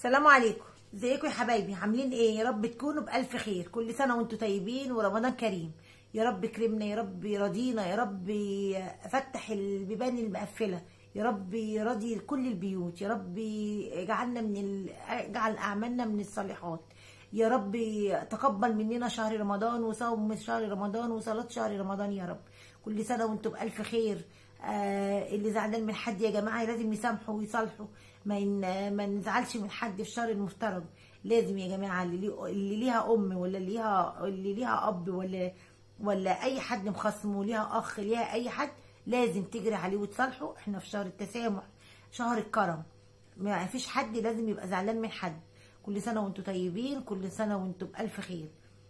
السلام عليكم ازيكم يا حبايبي عاملين ايه يا رب تكونوا بالف خير كل سنه وانتم طيبين ورمضان كريم يا رب كرمنا يا رب راضينا يا رب فتح البيبان المقفله يا رب راضي كل البيوت يا رب اجعلنا من ال... اجعل اعمالنا من الصالحات يا رب تقبل مننا شهر رمضان وصوم شهر رمضان وصلاه شهر رمضان يا رب كل سنه وانتم بالف خير آه اللي زعلان من حد يا جماعه لازم يسامحوا ويصالحوا ما ين... ما نزعلش من حد في الشهر المفترض لازم يا جماعه اللي, لي... اللي ليها ام ولا اللي ليها اللي ليها اب ولا ولا اي حد مخصمه ليها اخ ليها اي حد لازم تجري عليه وتصالحه احنا في شهر التسامح شهر الكرم ما فيش حد لازم يبقى زعلان من حد كل سنه وانتم طيبين كل سنه وانتم بالف خير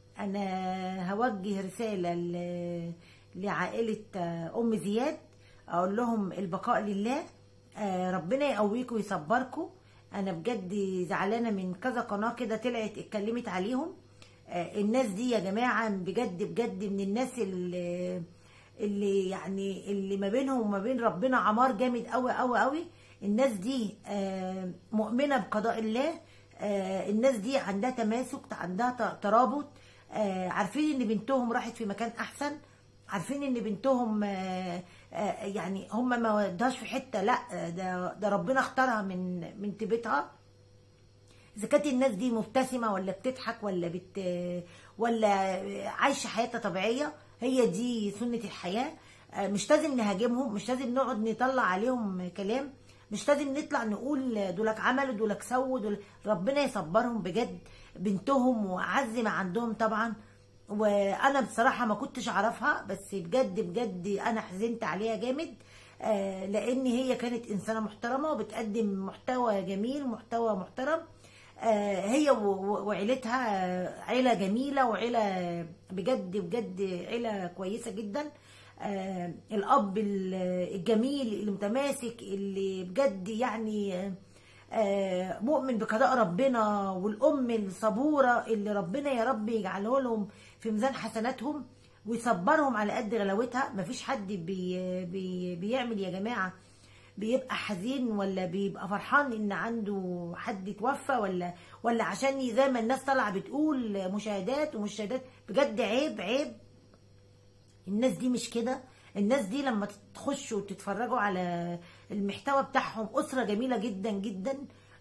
انا هوجه رساله ل... لعائله ام زياد اقول لهم البقاء لله ربنا يقويكم ويصبركم انا بجد زعلانه من كذا قناه كده طلعت اتكلمت عليهم الناس دي يا جماعه بجد بجد من الناس اللي اللي يعني اللي ما بينهم وما بين ربنا عمار جامد قوي قوي قوي الناس دي مؤمنه بقضاء الله الناس دي عندها تماسك عندها ترابط عارفين ان بنتهم راحت في مكان احسن عارفين ان بنتهم يعني هم ما ودهاش في حته لا ده ده ربنا اختارها من من بيتها اذا كانت الناس دي مبتسمه ولا بتضحك ولا بت ولا عايشه حياتها طبيعيه هي دي سنه الحياه مش لازم نهاجمهم مش لازم نقعد نطلع عليهم كلام مش لازم نطلع نقول دولك عملوا دولك سووا دول ربنا يصبرهم بجد بنتهم واعز ما عندهم طبعا وانا بصراحه ما كنتش اعرفها بس بجد بجد انا حزنت عليها جامد آه لان هي كانت انسانه محترمه وبتقدم محتوى جميل محتوى محترم آه هي وعيلتها عيله جميله وعيله بجد بجد عيله كويسه جدا آه الاب الجميل اللي متماسك اللي بجد يعني مؤمن بقضاء ربنا والام الصبوره اللي ربنا يا رب يجعله لهم في ميزان حسناتهم ويصبرهم على قد غلاوتها مفيش حد بي بي بيعمل يا جماعه بيبقى حزين ولا بيبقى فرحان ان عنده حد توفى ولا ولا عشان زي ما الناس طالعه بتقول مشاهدات ومشاهدات بجد عيب عيب الناس دي مش كده الناس دي لما تخشوا وتتفرجوا على المحتوى بتاعهم أسرة جميلة جدا جدا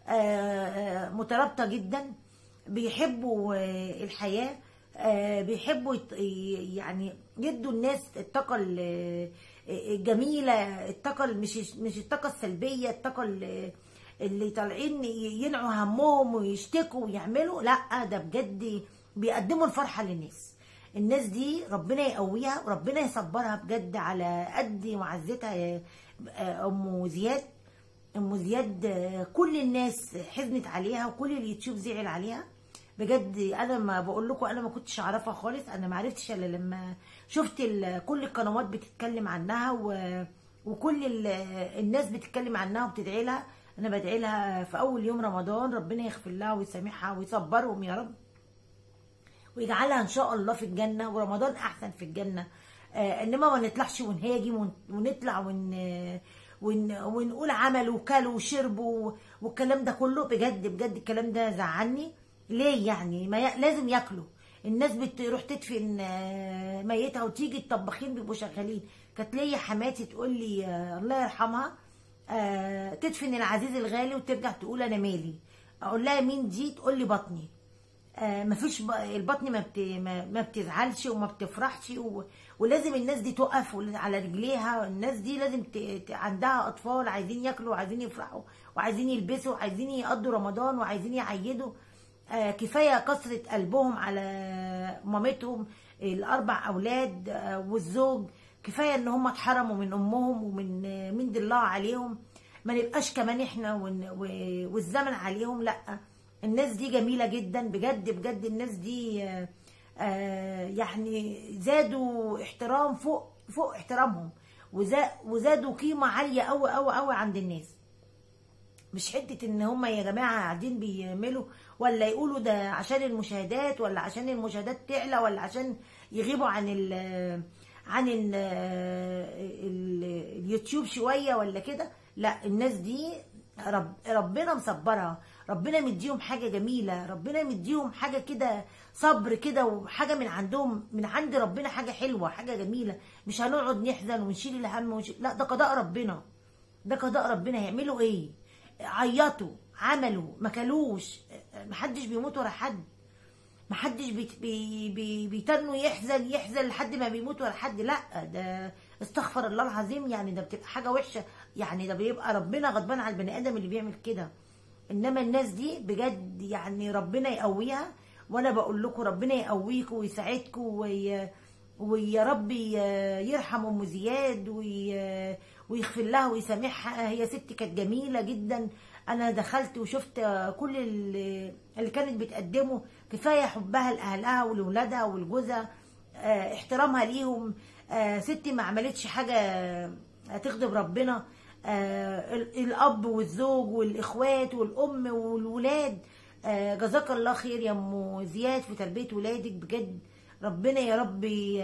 مترابطة جدا بيحبوا الحياة بيحبوا يعني يدوا الناس الطاقة الجميلة الطاقة مش مش الطاقة السلبية الطاقة اللي طالعين ينعوا همهم ويشتكوا ويعملوا لا ده بجد بيقدموا الفرحة للناس الناس دي ربنا يقويها وربنا يصبرها بجد على قد معزتها ام زياد ام زياد كل الناس حزنت عليها وكل اليوتيوب زعل عليها بجد انا ما بقول لكم انا ما كنتش اعرفها خالص انا ما عرفتش الا لما شفت كل القنوات بتتكلم عنها و وكل الناس بتتكلم عنها وبتدعي لها انا بدعي لها في اول يوم رمضان ربنا يغفر لها ويسامحها ويصبرهم يا رب ويجعلها ان شاء الله في الجنه ورمضان احسن في الجنه آه انما ما نطلعش ونهاجم ونطلع ون ون ونقول عملوا وكلوا وشربوا والكلام ده كله بجد بجد الكلام ده زعلني ليه يعني ما ي... لازم ياكلوا الناس بتروح تدفن ميتها وتيجي الطباخين بيبقوا شغالين كانت ليا حماتي تقول لي آه الله يرحمها آه تدفن العزيز الغالي وترجع تقول انا مالي اقول لها مين دي تقول لي بطني آه مفيش البطن ما, بت... ما بتزعلش وما بتفرحش و... ولازم الناس دي تقف على رجليها الناس دي لازم ت... عندها اطفال عايزين ياكلوا وعايزين يفرحوا وعايزين يلبسوا وعايزين يقضوا رمضان وعايزين يعيدوا آه كفايه كثره قلبهم على مامتهم الاربع اولاد آه والزوج كفايه ان هم اتحرموا من امهم ومن من الله عليهم ما نبقاش كمان احنا والزمن عليهم لا الناس دي جميله جدا بجد بجد الناس دي آآ آآ يعني زادوا احترام فوق فوق احترامهم وزادوا قيمه عاليه قوي قوي قوي عند الناس مش حته ان هم يا جماعه قاعدين بيعملوا ولا يقولوا ده عشان المشاهدات ولا عشان المشاهدات تعلى ولا عشان يغيبوا عن ال عن ال ال اليوتيوب شويه ولا كده لا الناس دي رب ربنا مصبرها ربنا مديهم حاجه جميله ربنا مديهم حاجه كده صبر كده وحاجه من عندهم من عند ربنا حاجه حلوه حاجه جميله مش هنقعد نحزن ونشيل الهم ونشيل لا ده قضاء ربنا ده قضاء ربنا هيعملوا ايه عيطوا عملوا ما كلوش محدش بيموت ورا حد محدش بي بي بي بيتنوا يحزن يحزن لحد ما بيموت ولا حد لا ده استغفر الله العظيم يعني ده بتبقى حاجه وحشه يعني ده بيبقى ربنا غضبان على البني ادم اللي بيعمل كده انما الناس دي بجد يعني ربنا يقويها وانا بقول لكم ربنا يقويكم ويساعدكم وي ويا رب يرحم ام زياد وي ويغفر لها ويسامحها هي ست كانت جميله جدا انا دخلت وشفت كل اللي, اللي كانت بتقدمه كفايه حبها لاهلها ولولادها ولجوزها اه احترامها ليهم اه ست ما عملتش حاجه تغضب ربنا اه الاب والزوج والاخوات والام والولاد جزاك الله خير يا ام زياد في تربيه ولادك بجد ربنا يا رب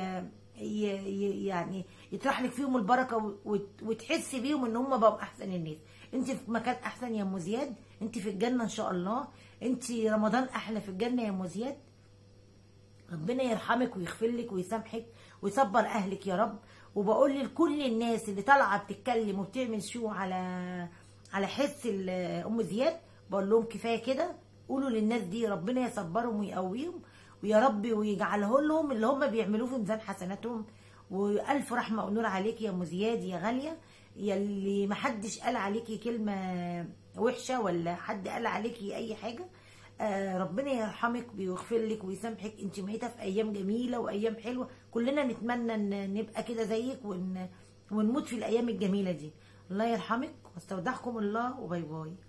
يعني يطرح لك فيهم البركه وتحسي بيهم ان هم بقوا احسن الناس انت في مكان احسن يا ام زياد انت في الجنه ان شاء الله انت رمضان احلى في الجنه يا ام زياد ربنا يرحمك ويغفر لك ويسامحك ويصبر اهلك يا رب وبقول لكل الناس اللي طالعه بتتكلم وبتعمل شو على على حس ام زياد بقول لهم كفايه كده قولوا للناس دي ربنا يصبرهم ويقويهم ويا رب ويجعله لهم اللي هم بيعملوه في ميزان حسناتهم والف رحمه ونور عليك يا ام زياد يا غاليه يلي محدش قال عليكي كلمه وحشه ولا حد قال عليكي اي حاجه آه ربنا يرحمك ويغفر لك ويسامحك انت ميته في ايام جميله وايام حلوه كلنا نتمنى ان نبقى كده زيك ون... ونموت في الايام الجميله دي الله يرحمك واستودعكم الله وباي باي